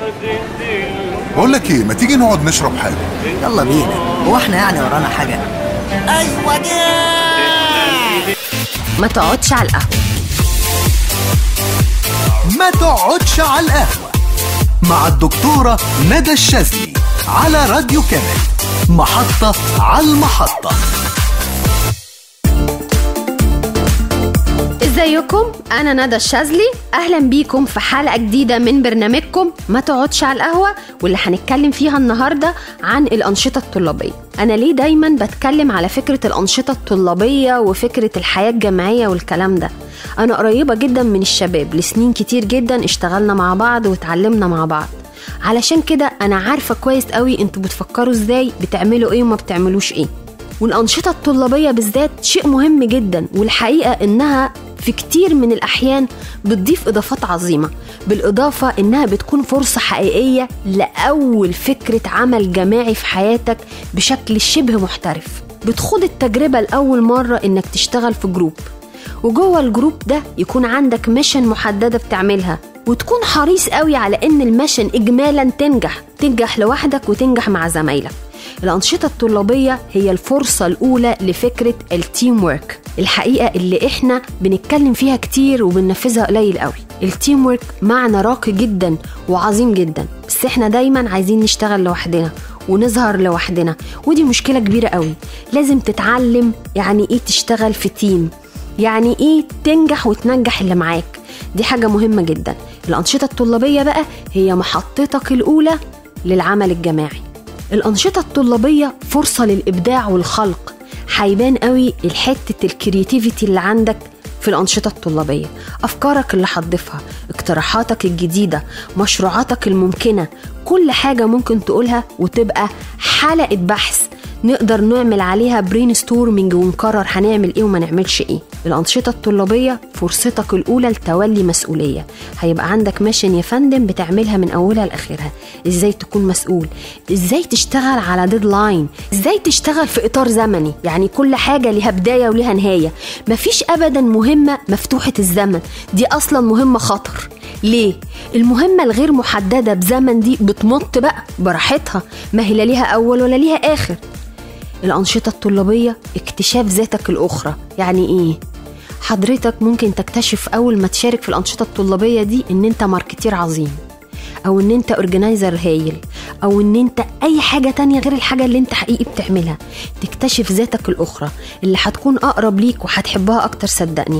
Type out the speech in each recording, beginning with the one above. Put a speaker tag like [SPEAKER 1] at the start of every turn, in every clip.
[SPEAKER 1] بقول لك ايه ما تيجي نقعد نشرب حاجه
[SPEAKER 2] يلا بينا هو احنا يعني ورانا حاجة
[SPEAKER 3] ايوه جاي
[SPEAKER 4] ما تقعدش على القهوة
[SPEAKER 5] ما تقعدش على القهوة مع الدكتورة ندى الشاذلي على راديو كامل محطة على المحطة
[SPEAKER 4] ازيكم انا ندى الشاذلي اهلا بيكم في حلقه جديده من برنامجكم ما تقعدش على القهوه واللي هنتكلم فيها النهارده عن الانشطه الطلابيه انا ليه دايما بتكلم على فكره الانشطه الطلابيه وفكره الحياه الجامعيه والكلام ده انا قريبه جدا من الشباب لسنين كتير جدا اشتغلنا مع بعض واتعلمنا مع بعض علشان كده انا عارفه كويس قوي انتوا بتفكروا ازاي بتعملوا ايه وما بتعملوش ايه والأنشطة الطلابية بالذات شيء مهم جدا والحقيقة إنها في كتير من الأحيان بتضيف إضافات عظيمة بالإضافة إنها بتكون فرصة حقيقية لأول فكرة عمل جماعي في حياتك بشكل شبه محترف بتخوض التجربة لأول مرة إنك تشتغل في جروب وجوه الجروب ده يكون عندك ميشن محددة بتعملها وتكون حريص قوي على إن الميشن إجمالا تنجح تنجح لوحدك وتنجح مع زمايلك الأنشطة الطلابية هي الفرصة الأولى لفكرة التيم ورك الحقيقة اللي إحنا بنتكلم فيها كتير وبننفذها قليل قوي التيم ورك معنى راقي جدا وعظيم جدا بس إحنا دايما عايزين نشتغل لوحدنا ونظهر لوحدنا ودي مشكلة كبيرة قوي لازم تتعلم يعني إيه تشتغل في تيم يعني إيه تنجح وتنجح اللي معاك دي حاجة مهمة جدا الأنشطة الطلابية بقى هي محطتك الأولى للعمل الجماعي الأنشطة الطلابية فرصة للإبداع والخلق هيبان قوي الحتة الكرياتيفيتي اللي عندك في الأنشطة الطلابية أفكارك اللي هتضيفها اقتراحاتك الجديدة مشروعاتك الممكنة كل حاجة ممكن تقولها وتبقى حلقة بحث نقدر نعمل عليها برين ستورمنج ونقرر هنعمل ايه وما نعملش ايه الأنشطة الطلابية فرصتك الأولى لتولي مسؤولية هيبقى عندك ماشن يا فندم بتعملها من أولها لآخرها ازاي تكون مسؤول ازاي تشتغل على ديدلاين ازاي تشتغل في إطار زمني يعني كل حاجة ليها بداية وليها نهاية مفيش أبدا مهمة مفتوحة الزمن دي أصلا مهمة خطر ليه؟ المهمة الغير محددة بزمن دي بتمط بقى براحتها ما هي لا ليها أول ولا ليها آخر الأنشطة الطلابية اكتشاف ذاتك الأخرى يعني إيه؟ حضرتك ممكن تكتشف أول ما تشارك في الأنشطة الطلابية دي إن أنت ماركتير عظيم أو إن أنت أورجنايزر هايل أو إن أنت أي حاجة تانية غير الحاجة اللي أنت حقيقي بتعملها تكتشف ذاتك الأخرى اللي هتكون أقرب ليك وهتحبها أكتر صدقني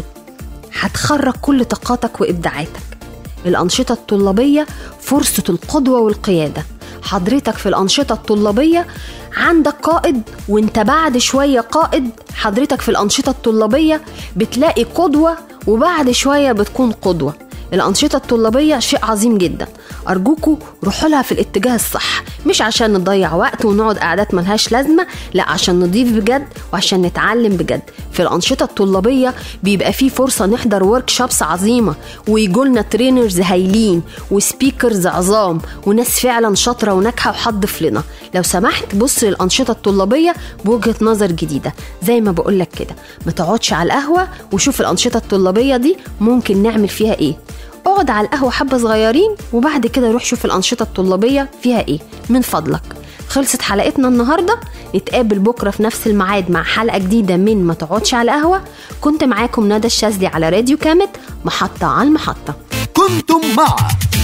[SPEAKER 4] هتخرج كل طاقاتك وإبداعاتك الأنشطة الطلابية فرصة القدوة والقيادة حضرتك في الأنشطة الطلابية عندك قائد وانت بعد شوية قائد حضرتك في الأنشطة الطلابية بتلاقي قدوة وبعد شوية بتكون قدوة الأنشطة الطلابية شيء عظيم جدا أرجوكوا روحوا لها في الاتجاه الصح مش عشان نضيع وقت ونقعد قعدات ملهاش لازمة لا عشان نضيف بجد وعشان نتعلم بجد في الأنشطة الطلابية بيبقى فيه فرصة نحضر ورك شوبس عظيمة ويجولنا ترينرز هايلين وسبيكرز عظام وناس فعلا شاطرة وناجحة وهتضيف لنا لو سمحت بص للأنشطة الطلابية بوجهة نظر جديدة زي ما بقولك كده ما تقعدش على القهوة وشوف الأنشطة الطلابية دي ممكن نعمل فيها إيه اقعد على القهوة حبة صغيرين وبعد كده روح شوف الأنشطة الطلابية فيها إيه من فضلك خلصت حلقتنا النهاردة نتقابل بكرة في نفس الميعاد مع حلقة جديدة من ما تقعدش على القهوة كنت معاكم ندى الشاذلي على راديو كامت محطة على المحطة
[SPEAKER 5] كنتم مع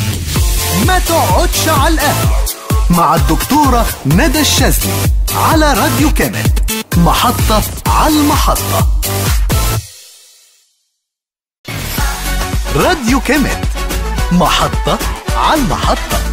[SPEAKER 5] ما تقعدش على القهوة مع الدكتورة ندى الشاذلي على راديو كامل محطة على المحطة راديو كامل محطة على المحطة